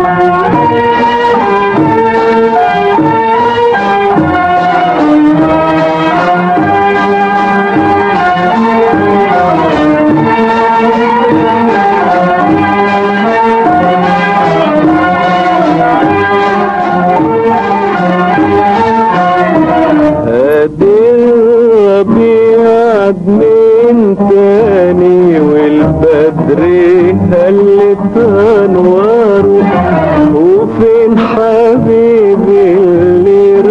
هادي الربيع من تاني والبدر هلت انواره وفين حبيبي اللي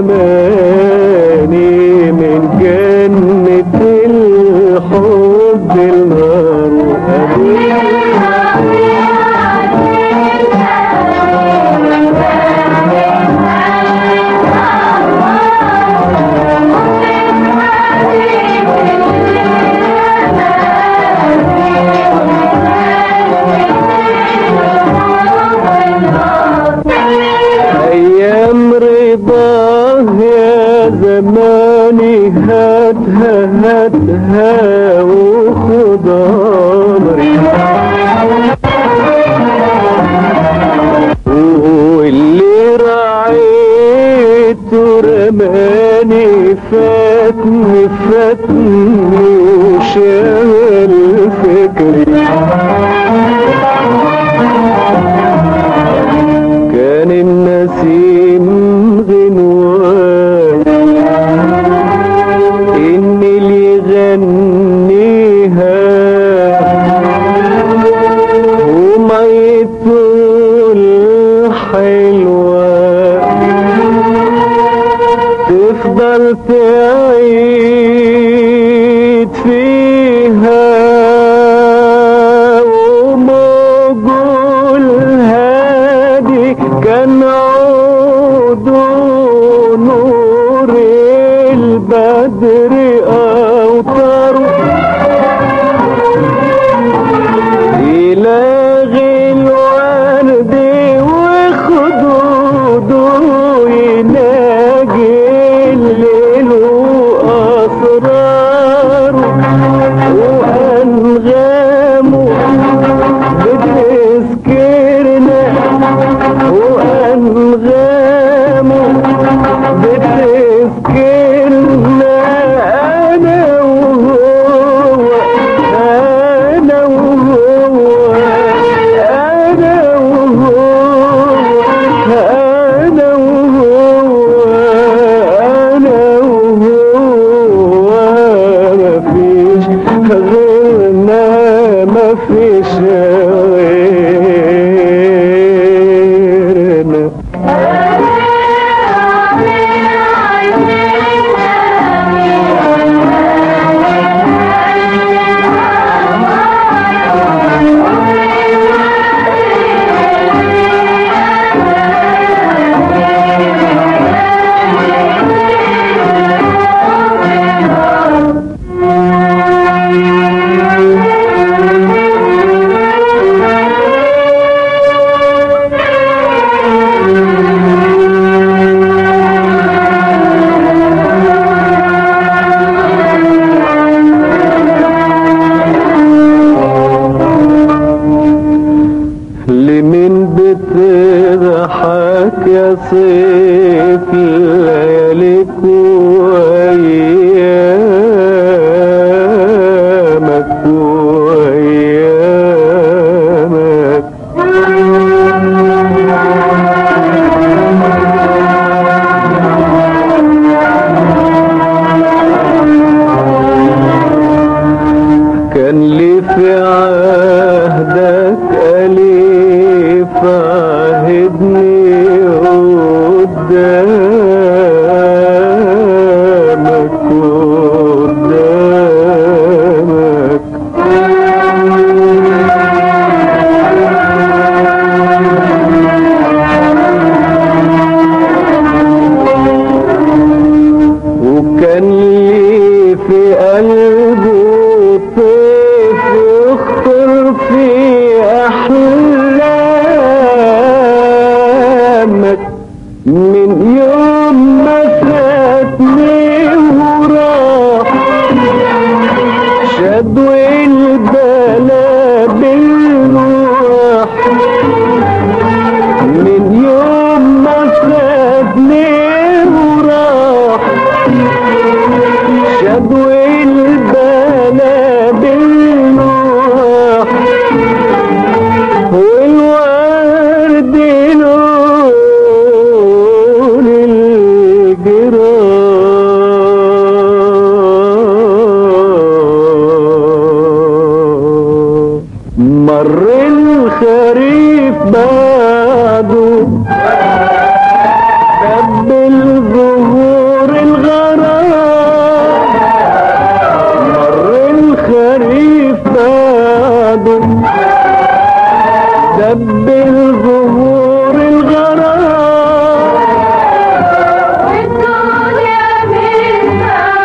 رماني من جنة الحب النار ايام رضاه يا زماني هاتها هاتها وخد امري واللي رعيته رماني فاتني فاتني وشغل فكري كان النسيم غنوان إن اللي يغنيها وميته الحلوة تفضل تعيد فيها وموجه الهادي كان عود نور البدر أوطاره يلاغي الورد وخدوده يناجي الليل وأسراره وأنغامه بتذكرنا وأنغامه بتذكرنا أنا وهو أنا وهو أنا وهو أنا وهو أنا وهو مفيش غيرنا مفيش غيرنا لمن بتضحك يا صيف لياليك وايامك وايامك كان لي في عهدك أليف عهدني قدام الخريف بعده دب الزهور الغرام مر الخريف بعده دب الزهور الغرام والدنيا من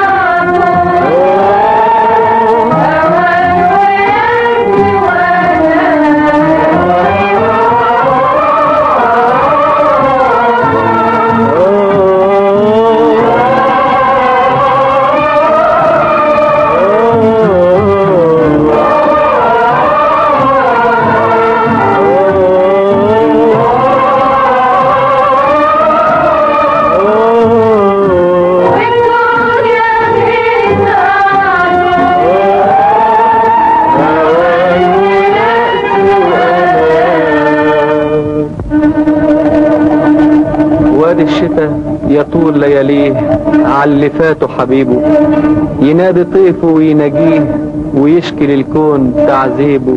وادي الشتاء يطول لياليه على اللي فاته حبيبه ينادي طيفه ويناجيه ويشكي للكون تعذيبه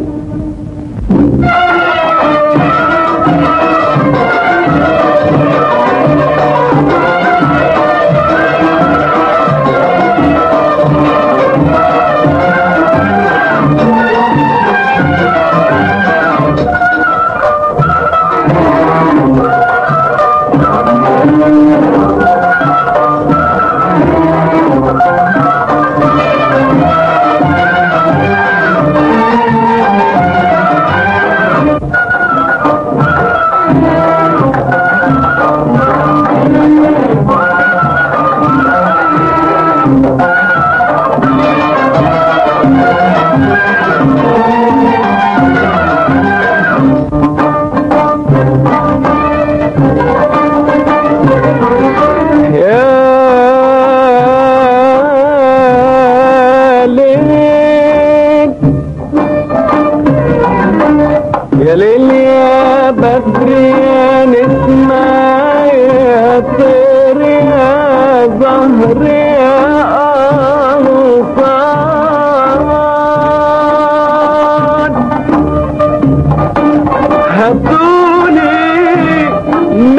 يا ليل يا ليل يا بدر يا نسمة يا طير يا زهر يا أغصان هاتوني من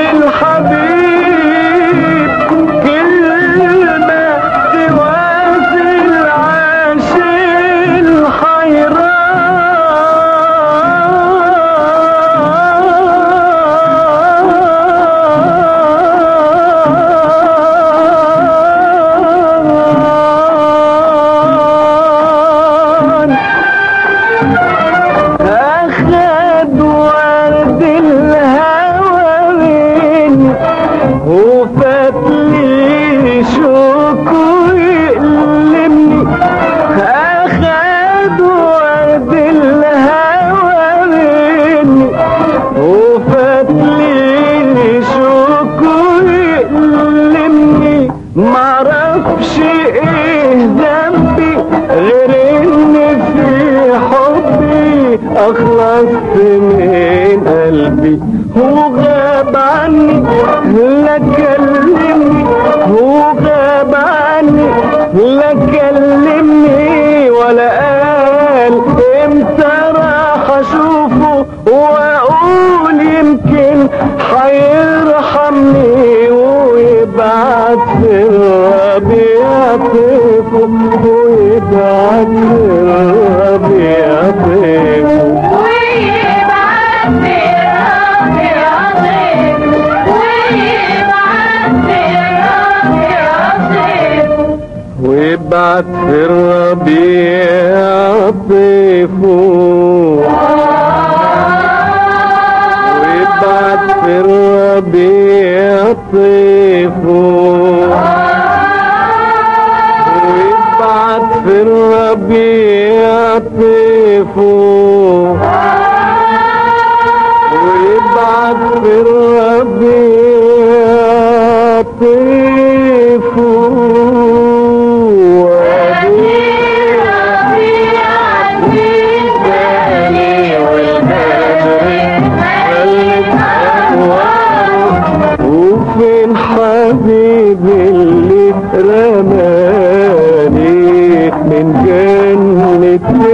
الحبيب كلمة توازي العاشق الحيران أخد ورد الهوى مني وفات لي شوكه يألمني أخد ورد الهوى مني وفات لي شوكه يألمني معرفش ايه ذنبي غير ان في حبي اخلصت من قلبي هو غاب عني لا كلمني هو غاب عني لا كلمني ولا قال امتى راح اشوفه واقول يمكن حيرحمني ويبعت في الربيع طيفه ويبعت في الربيع طيفه ويبعت في الربيع طيفه ويبعت في الربيع طيفه ويبعت في الربيع طيفه ويبعت في الربيع طيفه وفين حبيبي اللي رماني من جنة